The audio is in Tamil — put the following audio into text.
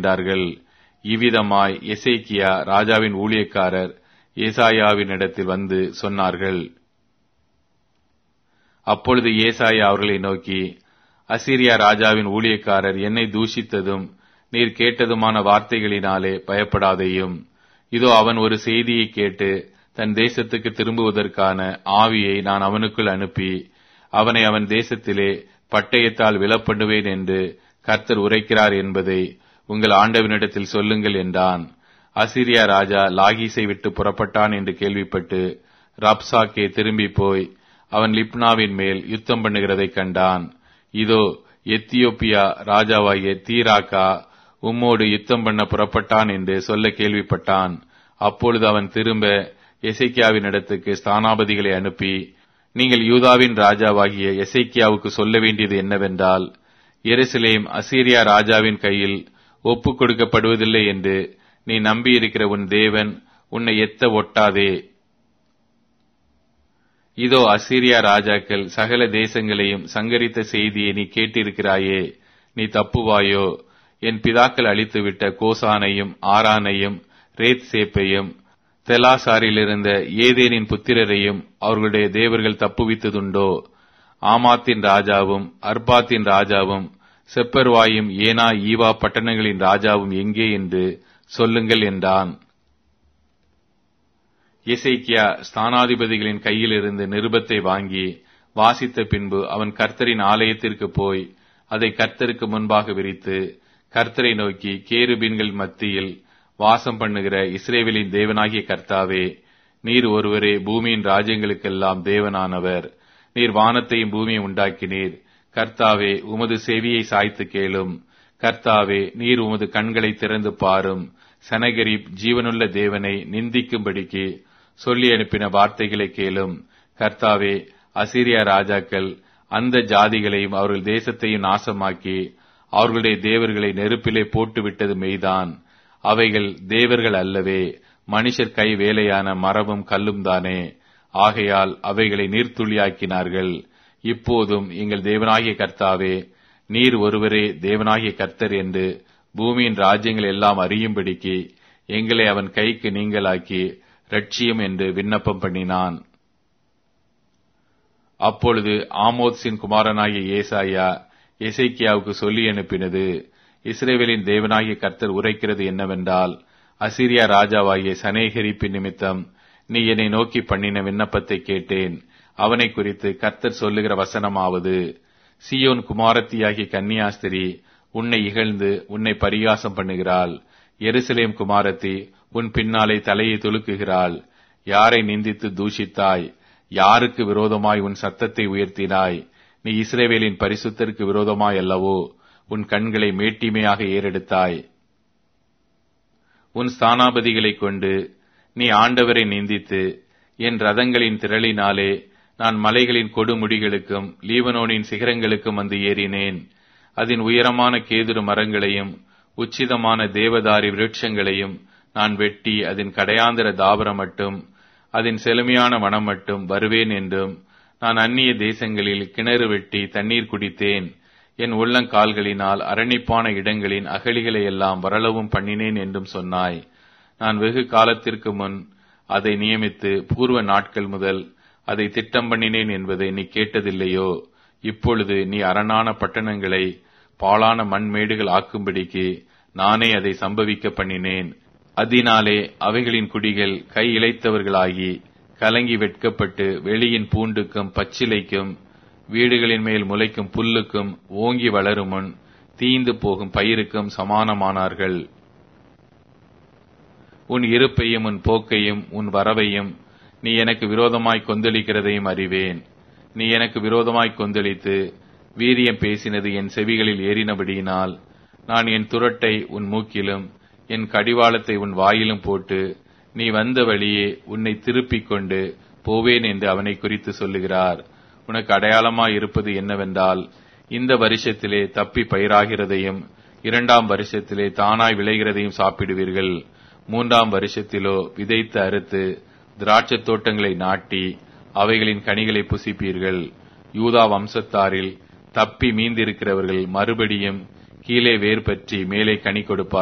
என்றார்கள் இவ்விதமாய் எசேக்கியா ராஜாவின் ஊழியக்காரர் ஏசாயாவினிடத்தில் வந்து சொன்னார்கள் அப்பொழுது ஏசாயா அவர்களை நோக்கி அசீரியா ராஜாவின் ஊழியக்காரர் என்னை தூஷித்ததும் நீர் கேட்டதுமான வார்த்தைகளினாலே பயப்படாதேயும் இதோ அவன் ஒரு செய்தியை கேட்டு தன் தேசத்துக்கு திரும்புவதற்கான ஆவியை நான் அவனுக்குள் அனுப்பி அவனை அவன் தேசத்திலே பட்டயத்தால் விலப்படுவேன் என்று கர்த்தர் உரைக்கிறார் என்பதை உங்கள் ஆண்டவனிடத்தில் சொல்லுங்கள் என்றான் அசிரியா ராஜா லாகீஸை விட்டு புறப்பட்டான் என்று கேள்விப்பட்டு ரப்சாக்கே திரும்பி போய் அவன் லிப்னாவின் மேல் யுத்தம் பண்ணுகிறதை கண்டான் இதோ எத்தியோப்பியா ராஜாவாகிய தீராக்கா உம்மோடு யுத்தம் பண்ண புறப்பட்டான் என்று சொல்ல கேள்விப்பட்டான் அப்பொழுது அவன் திரும்ப எசைக்கியாவின் இடத்துக்கு ஸ்தானாபதிகளை அனுப்பி நீங்கள் யூதாவின் ராஜாவாகிய எசைக்கியாவுக்கு சொல்ல வேண்டியது என்னவென்றால் எருசலேம் அசீரியா ராஜாவின் கையில் ஒப்புக் கொடுக்கப்படுவதில்லை என்று நீ நம்பியிருக்கிற உன் தேவன் உன்னை எத்த ஒட்டாதே இதோ அசீரியா ராஜாக்கள் சகல தேசங்களையும் சங்கரித்த செய்தியை நீ கேட்டிருக்கிறாயே நீ தப்புவாயோ என் பிதாக்கள் அழித்துவிட்ட கோசானையும் ஆரானையும் ரேத் சேப்பையும் தெலாசாரிலிருந்த ஏதேனின் புத்திரரையும் அவர்களுடைய தேவர்கள் தப்புவித்ததுண்டோ ஆமாத்தின் ராஜாவும் அர்பாத்தின் ராஜாவும் செப்பர்வாயும் ஏனா ஈவா பட்டணங்களின் ராஜாவும் எங்கே என்று சொல்லுங்கள் என்றான் இசைக்கியா ஸ்தானாதிபதிகளின் கையிலிருந்து நிருபத்தை வாங்கி வாசித்த பின்பு அவன் கர்த்தரின் ஆலயத்திற்கு போய் அதை கர்த்தருக்கு முன்பாக விரித்து கர்த்தரை நோக்கி கேருபீன்கள் மத்தியில் வாசம் பண்ணுகிற இஸ்ரேவேலின் தேவனாகிய கர்த்தாவே நீர் ஒருவரே பூமியின் ராஜ்யங்களுக்கெல்லாம் தேவனானவர் நீர் வானத்தையும் பூமியை உண்டாக்கினீர் கர்த்தாவே உமது செவியை சாய்த்து கேளும் கர்த்தாவே நீர் உமது கண்களை திறந்து பாரும் சனகரிப் ஜீவனுள்ள தேவனை நிந்திக்கும்படிக்கு சொல்லி அனுப்பின வார்த்தைகளை கேளும் கர்த்தாவே அசிரியா ராஜாக்கள் அந்த ஜாதிகளையும் அவர்கள் தேசத்தையும் நாசமாக்கி அவர்களுடைய தேவர்களை நெருப்பிலே போட்டுவிட்டது மெய்தான் அவைகள் தேவர்கள் அல்லவே மனுஷர் கை வேலையான மரமும் கல்லும் தானே ஆகையால் அவைகளை நீர்த்துளியாக்கினார்கள் இப்போதும் எங்கள் தேவனாகிய கர்த்தாவே நீர் ஒருவரே தேவனாகிய கர்த்தர் என்று பூமியின் ராஜ்யங்கள் எல்லாம் அறியும்படிக்கு எங்களை அவன் கைக்கு நீங்களாக்கி ரட்சியம் என்று விண்ணப்பம் பண்ணினான் அப்பொழுது ஆமோத்ஸின் குமாரனாகிய ஏசாயா எசைக்கியாவுக்கு சொல்லி அனுப்பினது இஸ்ரேவேலின் தேவனாகிய கர்த்தர் உரைக்கிறது என்னவென்றால் அசிரியா ராஜாவாகிய சனேகரிப்பின் நிமித்தம் நீ என்னை நோக்கி பண்ணின விண்ணப்பத்தை கேட்டேன் அவனை குறித்து கர்த்தர் சொல்லுகிற வசனமாவது சியோன் குமாரத்தியாகிய கன்னியாஸ்திரி உன்னை இகழ்ந்து உன்னை பரிகாசம் பண்ணுகிறாள் எருசலேம் குமாரத்தி உன் பின்னாலே தலையை துலுக்குகிறாள் யாரை நிந்தித்து தூஷித்தாய் யாருக்கு விரோதமாய் உன் சத்தத்தை உயர்த்தினாய் நீ இஸ்ரேவேலின் பரிசுத்தருக்கு விரோதமாய் அல்லவோ உன் கண்களை மேட்டிமையாக ஏறெடுத்தாய் உன் ஸ்தானாபதிகளைக் கொண்டு நீ ஆண்டவரை நிந்தித்து என் ரதங்களின் திரளினாலே நான் மலைகளின் கொடுமுடிகளுக்கும் லீவனோனின் சிகரங்களுக்கும் வந்து ஏறினேன் அதன் உயரமான கேதுரு மரங்களையும் உச்சிதமான தேவதாரி விருட்சங்களையும் நான் வெட்டி அதன் கடையாந்திர தாபரம் மட்டும் அதன் செழுமையான மனம் மட்டும் வருவேன் என்றும் நான் அந்நிய தேசங்களில் கிணறு வெட்டி தண்ணீர் குடித்தேன் என் உள்ளங்கால்களினால் அரணிப்பான இடங்களின் அகழிகளை எல்லாம் வரளவும் பண்ணினேன் என்றும் சொன்னாய் நான் வெகு காலத்திற்கு முன் அதை நியமித்து பூர்வ நாட்கள் முதல் அதை திட்டம் பண்ணினேன் என்பதை நீ கேட்டதில்லையோ இப்பொழுது நீ அரணான பட்டணங்களை பாழான மண்மேடுகள் ஆக்கும்படிக்கு நானே அதை சம்பவிக்க பண்ணினேன் அதனாலே அவைகளின் குடிகள் கை இழைத்தவர்களாகி கலங்கி வெட்கப்பட்டு வெளியின் பூண்டுக்கும் பச்சிலைக்கும் வீடுகளின் மேல் முளைக்கும் புல்லுக்கும் ஓங்கி வளரும் முன் தீந்து போகும் பயிருக்கும் சமானமானார்கள் உன் இருப்பையும் உன் போக்கையும் உன் வரவையும் நீ எனக்கு விரோதமாய் கொந்தளிக்கிறதையும் அறிவேன் நீ எனக்கு விரோதமாய் கொந்தளித்து வீரியம் பேசினது என் செவிகளில் ஏறினபடியினால் நான் என் துரட்டை உன் மூக்கிலும் என் கடிவாளத்தை உன் வாயிலும் போட்டு நீ வந்த வழியே உன்னை திருப்பிக் கொண்டு போவேன் என்று அவனை குறித்து சொல்லுகிறார் உனக்கு அடையாளமாய் இருப்பது என்னவென்றால் இந்த வருஷத்திலே தப்பி பயிராகிறதையும் இரண்டாம் வருஷத்திலே தானாய் விளைகிறதையும் சாப்பிடுவீர்கள் மூன்றாம் வருஷத்திலோ விதைத்து அறுத்து திராட்சத் தோட்டங்களை நாட்டி அவைகளின் கனிகளை புசிப்பீர்கள் யூதா வம்சத்தாரில் தப்பி மீந்திருக்கிறவர்கள் மறுபடியும் கீழே வேர் பற்றி மேலே கனி கொடுப்பார்